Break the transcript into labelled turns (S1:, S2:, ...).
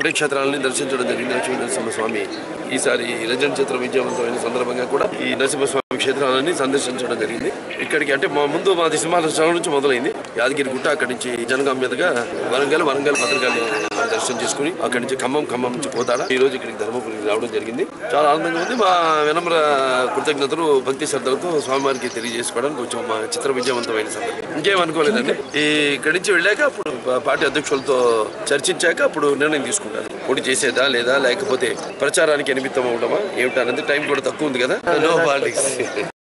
S1: పుణ్యక్షేత్రాలని దర్శించడం జరిగింది లక్ష్మీ నరసింహస్వామి ఈసారి రజన్ చిత్రం విజయవంతమైన సందర్భంగా కూడా ఈ నరసింహస్వామి క్షేత్రాలని సందర్శించడం జరిగింది ఇక్కడికి అంటే మా ముందు మాది సింహాచలం నుంచి మొదలైంది యాదగిరి గుట్ట అక్కడి నుంచి జనగాం మీదుగా వరంగల్ వరంగల్ భద్రకాళి దర్శనం చేసుకుని అక్కడి నుంచి ఖమ్మం ఖమ్మం నుంచి పోతాడ ఈ రోజు ఇక్కడికి ధర్మపురికి రావడం జరిగింది చాలా ఆనందంగా ఉంది మా వినమ్ర కృతజ్ఞతలు భక్తి శ్రద్ధలతో స్వామివారికి తెలియజేసుకోవడానికి కొంచెం మా చిత్ర విజయవంతమైన సందర్భం ఇంకేం అనుకోలేదండి ఈ ఇక్కడి నుంచి వెళ్ళాక అప్పుడు పా- పార్టీ అధ్యక్షులతో చర్చించాక అప్పుడు నిర్ణయం తీసుకుంటారు పోటీ చేసేదా లేదా లేకపోతే ప్రచారానికి నిమిత్తం అవడమా ఏమిటన్నది టైం కూడా తక్కువ ఉంది కదా నో పాలిటిక్స్